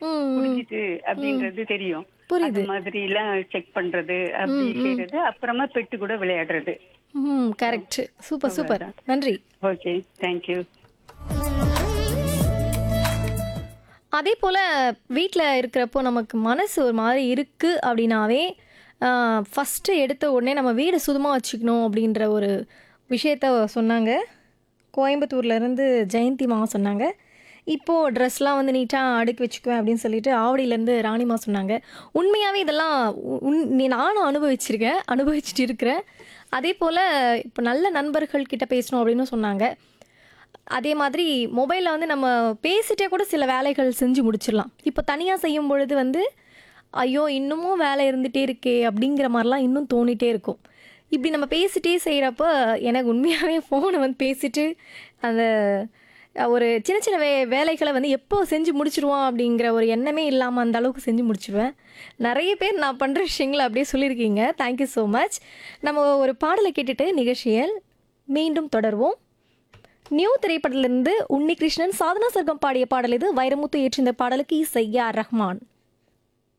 ம் முடிஞ்சிட்டு அப்படின்றது தெரியும் புரியுது. அது மாதிரி எல்லாம் செக் பண்றது அப்படி செய்யறது அப்புறமா பெட்டு கூட விளையாடுறது ம் கரெக்ட் சூப்பர் சூப்பர் நன்றி ஓகே தேங்க்யூ அதே போல் வீட்டில் இருக்கிறப்போ நமக்கு மனசு ஒரு மாதிரி இருக்குது அப்படின்னாவே ஃபஸ்ட்டு எடுத்த உடனே நம்ம வீடு சுத்தமாக வச்சுக்கணும் அப்படின்ற ஒரு விஷயத்த சொன்னாங்க கோயம்புத்தூர்லேருந்து ஜெயந்திமா சொன்னாங்க இப்போது ட்ரெஸ்லாம் வந்து நீட்டாக அடுக்கி வச்சுக்குவேன் அப்படின்னு சொல்லிட்டு ஆவடியிலேருந்து ராணிமா சொன்னாங்க உண்மையாகவே இதெல்லாம் உ- உன் நீ நானும் அனுபவிச்சிருக்கேன் அனுபவிச்சுட்டு இருக்கிறேன் அதே போல் இப்போ நல்ல நண்பர்கள் கிட்ட பேசணும் அப்படின்னு சொன்னாங்க அதே மாதிரி மொபைலில் வந்து நம்ம பேசிட்டே கூட சில வேலைகள் செஞ்சு முடிச்சிடலாம் இப்போ தனியாக செய்யும் பொழுது வந்து ஐயோ இன்னமும் வேலை இருந்துகிட்டே இருக்கே அப்படிங்கிற மாதிரிலாம் இன்னும் தோணிட்டே இருக்கும் இப்படி நம்ம பேசிட்டே செய்கிறப்ப எனக்கு உண்மையாகவே ஃபோனை வந்து பேசிட்டு அந்த ஒரு சின்ன சின்ன வே வேலைகளை வந்து எப்போ செஞ்சு முடிச்சிடுவோம் அப்படிங்கிற ஒரு எண்ணமே இல்லாமல் அந்த அளவுக்கு செஞ்சு முடிச்சிடுவேன் நிறைய பேர் நான் பண்ணுற விஷயங்களை அப்படியே சொல்லியிருக்கீங்க தேங்க்யூ ஸோ மச் நம்ம ஒரு பாடலை கேட்டுட்டு நிகழ்ச்சியில் மீண்டும் தொடர்வோம் நியூ திரைப்படத்திலிருந்து உன்னிகிருஷ்ணன் சாதனா சர்க்கம் பாடிய பாடல் இது வைரமுத்து ஏற்றிருந்த பாடலுக்கு இசை ஆர் ரஹ்மான்